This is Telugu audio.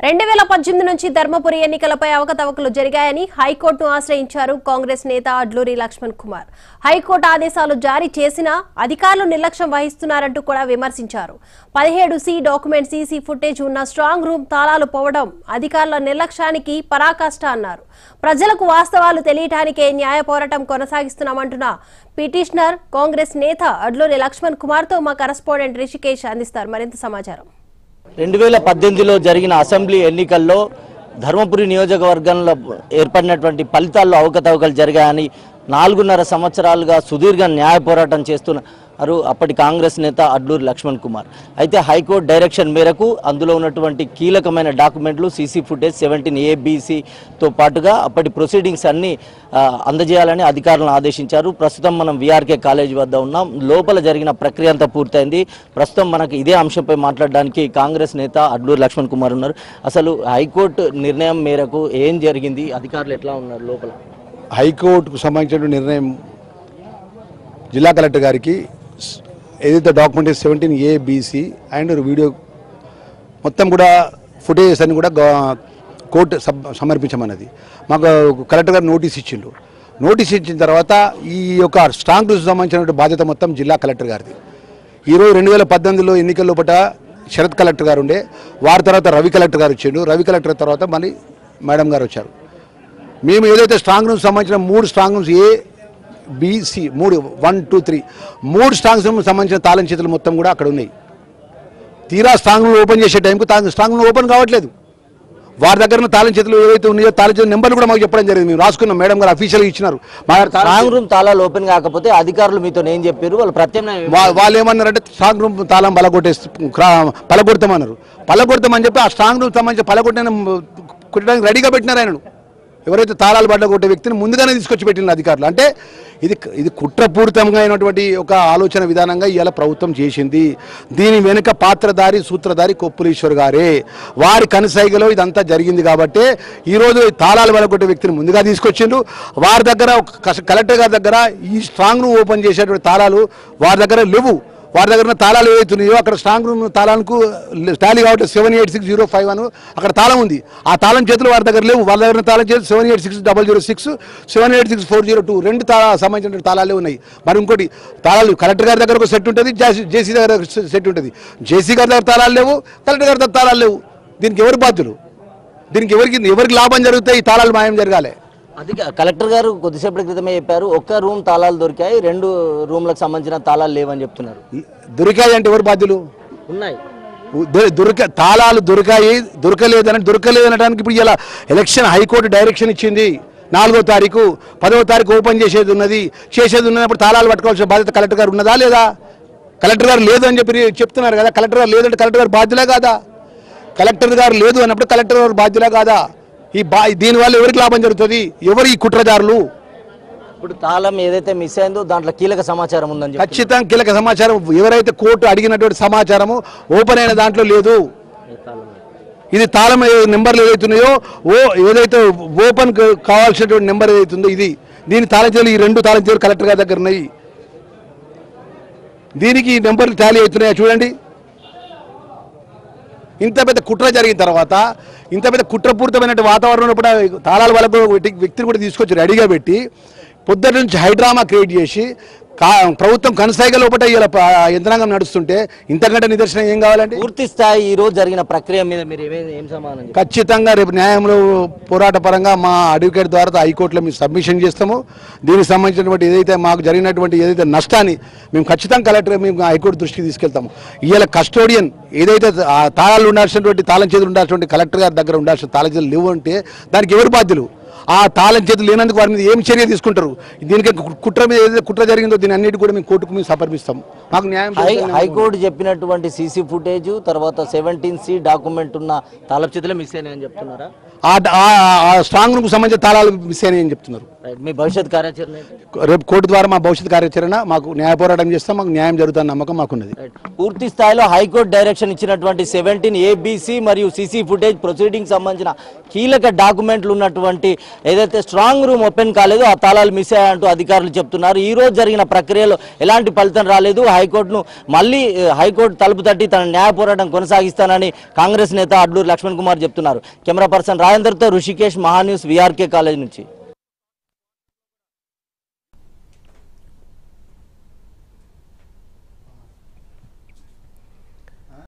రెండు వేల పద్దెనిమిది నుంచి ధర్మపురి ఎన్నికలపై అవకతవకలు జరిగాయని హైకోర్టును ఆశ్రయించారు కాంగ్రెస్ నేత అడ్లూరి లక్ష్మణ్ కుమార్ హైకోర్టు ఆదేశాలు జారీ చేసినా అధికారులు నిర్లక్ష్యం వహిస్తున్నారంటూ కూడా విమర్శించారు పదిహేడు సి డాక్యుమెంట్ సీసీ ఫుటేజ్ ఉన్న స్ట్రాంగ్ రూమ్ తాళాలు పోవడం అధికారుల నిర్లక్ష్యానికి పరాకాష్ట అన్నారు ప్రజలకు వాస్తవాలు తెలియటానికే న్యాయ పోరాటం కొనసాగిస్తున్నామంటున్న పిటిషనర్ కాంగ్రెస్ నేత అడ్లూరి లక్ష్మణ్ కుమార్తో మా కరస్పాండెంట్ రిషికేష్ అందిస్తారు మరింత సమాచారం రెండు వేల పద్దెనిమిదిలో జరిగిన అసెంబ్లీ ఎన్నికల్లో ధర్మపురి నియోజకవర్గంలో ఏర్పడినటువంటి ఫలితాల్లో అవకతవకలు జరిగాయని నాలుగున్నర సంవత్సరాలుగా సుదీర్ఘ న్యాయ పోరాటం చేస్తున్నారు అప్పటి కాంగ్రెస్ నేత అడ్లూరి లక్ష్మణ్ కుమార్ అయితే హైకోర్టు డైరెక్షన్ మేరకు అందులో ఉన్నటువంటి కీలకమైన డాక్యుమెంట్లు సీసీ ఫుటేజ్ సెవెంటీన్ ఏబీసీతో పాటుగా అప్పటి ప్రొసీడింగ్స్ అన్ని ఆ, అందజేయాలని అధికారులను ఆదేశించారు ప్రస్తుతం మనం విఆర్కే కాలేజ్ వద్ద ఉన్నాం లోపల జరిగిన ప్రక్రియ అంతా పూర్తయింది ప్రస్తుతం మనకు ఇదే అంశంపై మాట్లాడడానికి కాంగ్రెస్ నేత అడ్లూరి లక్ష్మణ్ కుమార్ ఉన్నారు అసలు హైకోర్టు నిర్ణయం మేరకు ఏం జరిగింది అధికారులు ఎట్లా ఉన్నారు లోపల హైకోర్టుకు సంబంధించిన నిర్ణయం జిల్లా కలెక్టర్ గారికి స్- ఏదైతే document seventeen A BC and video మొత్తం కూడా ఫుటేజెస్ అన్ని కూడా గా- కోర్టు సబ్ సమర్పించమన్నది మాకు కలెక్టర్ గారు నోటీస్ ఇచ్చిండు నోటీస్ ఇచ్చిన తర్వాత ఈ యొక్క స్ట్రాంగ్ రూల్స్ సంబంధించిన బాధ్యత మొత్తం జిల్లా కలెక్టర్ గారిది ఈరోజు రెండు వేల పద్దెనిమిదిలో ఎన్నికల లోపల శరత్ కలెక్టర్ గారు ఉండే వారి తర్వాత రవి కలెక్టర్ గారు వచ్చిండు రవి కలెక్టర్ తర్వాత మళ్ళీ మేడం గారు వచ్చారు మేము ఏదైతే స్ట్రాంగ్ రూమ్స్ సంబంధించిన మూడు స్ట్రాంగ్ రూమ్స్ ఏ బిసి మూడు వన్ టూ త్రీ మూడు స్ట్రాంగ్ రూమ్ సంబంధించిన తాళం చేతులు మొత్తం కూడా అక్కడ ఉన్నాయి తీరా స్ట్రాంగ్ రూమ్ ఓపెన్ చేసే టైంకి తా- స్ట్రాంగ్ రూమ్ ఓపెన్ కావట్లేదు వారి దగ్గర ఉన్న తాళం చేతులు ఏవైతే ఉన్నాయో తాళం చేతుల నెంబర్లు కూడా మాకు చెప్పడం జరిగింది మేము రాసుకున్నాం మేడం గారు అఫీషియల్గా ఇచ్చినారు మా దగ్గర తాళం స్ట్రాంగ్ రూమ్ తాళాలు ఓపెన్ కాకపోతే అధికారులు మీతో ఏం చెప్పారు వాళ్ళు ప్రత్యామ్నాయం వా- వాళ్ళు ఏమన్నారంటే స్ట్రాంగ్ రూమ్ తాళం పలగొట్టేసి పలగొడతామన్నారు పలగొడతామని చెప్పి ఆ స్ట్రాంగ్ రూమ్ సంబంధించి పలగొట్టిన కొట్టడానికి రెడీగా పెట్టినారు ఆయనను ఎవరైతే తాళాలు పడగొట్టే వ్యక్తిని ముందుగానే తీసుకొచ్చి పెట్టిన అధికారులు అంటే ఇది ఇది కుట్రపూరితంగా అయినటువంటి ఒక ఆలోచన విధానంగా ఇవాళ ప్రభుత్వం చేసింది దీని వెనుక పాత్రధారి సూత్రధారి కొప్పులీశ్వర్ గారే వారి కనసైగలో ఇదంతా జరిగింది కాబట్టి ఈరోజు ఈ తాళాలు పడగొట్టే వ్యక్తిని ముందుగా తీసుకొచ్చిండ్రు వారి దగ్గర ఒక కస- కలెక్టర్ గారి దగ్గర ఈ స్ట్రాంగ్ రూమ్ ఓపెన్ చేసేటువంటి తాళాలు వారి దగ్గర లేవు వారి దగ్గర ఉన్న తాళాలు ఏవైతున్నాయో అక్కడ స్ట్రాంగ్ రూమ్ తాళాలకు టాలీ కాబట్టి seven eight six zero five అని అక్కడ తాళం ఉంది ఆ తాళం చేతులు వారి దగ్గర లేవు వాళ్ళ దగ్గర ఉన్న తాళం చేతులు seven eight six double zero six seven eight six four zero two రెండు తాళ సంబంధించిన తాళాలే ఉన్నాయి మరి ఇంకోటి తాళాలు కలెక్టర్ గారి దగ్గర ఒక సెట్ ఉంటుంది జేసీ జేసీ దగ్గర ఒక సెట్ ఉంటుంది జేసీ గారి దగ్గర తాళాలు లేవు కలెక్టర్ గారి దగ్గర తాళాలు లేవు దీనికి ఎవరు బాధ్యులు దీనికి ఎవరికి ఎవరికి లాభం జరుగుతాయి ఈ తాళాలు మాయం జరగాలి అధిక కలెక్టర్ గారు కొద్దిసేపటి క్రితమే చెప్పారు ఒక్క రూమ్ తాళాలు దొరికాయి రెండు రూమ్లకు సంబంధించిన తాళాలు లేవని చెప్తున్నారు దొరికాయి అంటే ఎవరు బాధ్యులు ఉన్నాయి దొ- దొరిక తాళాలు దొరికాయి దొరకలేదని దొరకలేదనడానికి ఇప్పుడు ఇలా ఎలక్షన్ హైకోర్టు డైరెక్షన్ ఇచ్చింది నాలుగో తారీఖు పదవ తారీఖు ఓపెన్ చేసేది ఉన్నది చేసేది ఉన్నప్పుడు తాళాలు పట్టుకోవాల్సిన బాధ్యత కలెక్టర్ గారు ఉన్నదా లేదా కలెక్టర్ గారు లేదు అని చెప్పి చెప్తున్నారు కదా కలెక్టర్ గారు లేదంటే కలెక్టర్ గారు బాధ్యులే కాదా కలెక్టర్ గారు లేదు అన్నప్పుడు కలెక్టర్ గారు బాధ్యులే కాదా ఈ బా దీనివల్ల ఎవరికి లాభం జరుగుతుంది ఎవరు ఈ కుట్రదారులు ఇప్పుడు తాళం ఏదైతే మిస్ అయిందో దాంట్లో కీలక సమాచారం ఉందని చెప్పి ఖచ్చితంగా కీలక సమాచారం ఎవరైతే కోర్టు అడిగినటువంటి సమాచారము ఓపెన్ అయిన దాంట్లో లేదు ఇది తాళం ఏ- నెంబర్లు ఏదైతున్నాయో ఓ ఏదైతే ఓపెన్ క- కావాల్సినటువంటి నెంబర్ ఏదైతుందో ఇది దీని తాళం ఈ రెండు తాళం చేతులు కలెక్టర్ గారి దగ్గర ఉన్నాయి దీనికి ఈ నెంబర్లు టాలీ అవుతున్నాయా చూడండి ఇంత పెద్ద కుట్ర జరిగిన తర్వాత ఇంత పెద్ద కుట్రపూరితమైన వాతావరణంలో కూడా తాళాల వాళ్ళకు వ్యక్తిని కూడా తీసుకొచ్చి రెడీగా పెట్టి పొద్దున్న నుంచి హైడ్రామా క్రియేట్ చేసి కా ప్రభుత్వం కనసాగ లోపల ఇలా ప- యంత్రాంగం నడుస్తుంటే ఇంతకంటే నిదర్శనం ఏం కావాలండి పూర్తి స్థాయి ఈ రోజు జరిగిన ప్రక్రియ మీద మీరు ఏమే ఏం సమాధానం చెప్తారు? ఖచ్చితంగా రేపు న్యాయంలో పోరాట పరంగా మా అడ్వకేట్ ద్వారా హైకోర్టులో మేము సబ్మిషన్ చేస్తాము దీనికి సంబంధించినటువంటి ఏదైతే మాకు జరిగినటువంటి ఏదైతే నష్టాన్ని మేము ఖచ్చితంగా కలెక్టర్ మేము హైకోర్టు దృష్టికి తీసుకెళ్తాము ఇవాళ కస్టోడియన్ ఏదైతే ఆ తాళాలు ఉండాల్సినటువంటి తాళం చేతులు ఉండాల్సినటువంటి కలెక్టర్ గారి దగ్గర ఉండాల్సిన తాళం చేతులు లేవు అంటే దానికి ఎవరు బాధ్యులు ఆ తాళం చేతులు లేనందుకు వారి మీద ఏం చర్య తీసుకుంటారు దీనికి కు- కుట్ర మీద ఏదైతే కుట్ర జరిగిందో దీని అన్నిటి కూడా మేము కోర్టుకు మేము సమర్పిస్తాం మాకు న్యాయం హై చేయాలని హైకోర్టు చెప్పినటువంటి సీసీ ఫుటేజ్ తర్వాత సెవెంటీన్ సి డాక్యుమెంట్ ఉన్న తాళపు చేతులే మిస్ అయినాయని చెప్తున్నారా ఆ ఆ- ఆ స్ట్రాంగ్ రూమ్కి సంబంధించిన తాళాలు మిస్ అయినాయని చెప్తున్నారు రైట్. మీ భవిష్యత్ కార్యాచరణ ఏంటి? రేపు కోర్టు ద్వారా మా భవిష్యత్ కార్యాచరణ మాకు న్యాయ పోరాటం చేస్తాం మాకు న్యాయం జరుగుతున్న నమ్మకం మాకున్నది రైట్. పూర్తి స్థాయిలో హైకోర్టు డైరెక్షన్ ఇచ్చినటువంటి సెవెంటీన్ ఏబిసి మరియు సిసి ఫుటేజ్ ప్రొసీడింగ్ సంబంధించిన కీలక డాక్యుమెంట్లు ఉన్నటువంటి ఏదైతే స్ట్రాంగ్ రూమ్ ఓపెన్ కాలేదో ఆ తాళాలు మిస్ అయ్యాయంటూ అధికారులు చెప్తున్నారు ఈ రోజు జరిగిన ప్రక్రియలో ఎలాంటి ఫలితం రాలేదు హైకోర్టును మళ్ళీ ఏ, హైకోర్టు తలుపు తట్టి తన న్యాయ పోరాటం కొనసాగిస్తానని కాంగ్రెస్ నేత అడ్లూరు లక్ష్మణ్ కుమార్ చెప్తున్నారు కెమెరా పర్సన్ రాజేందర్తో ఋషికేష్ మహాన్యూస్ విఆర్కే కాలేజ్ నుంచి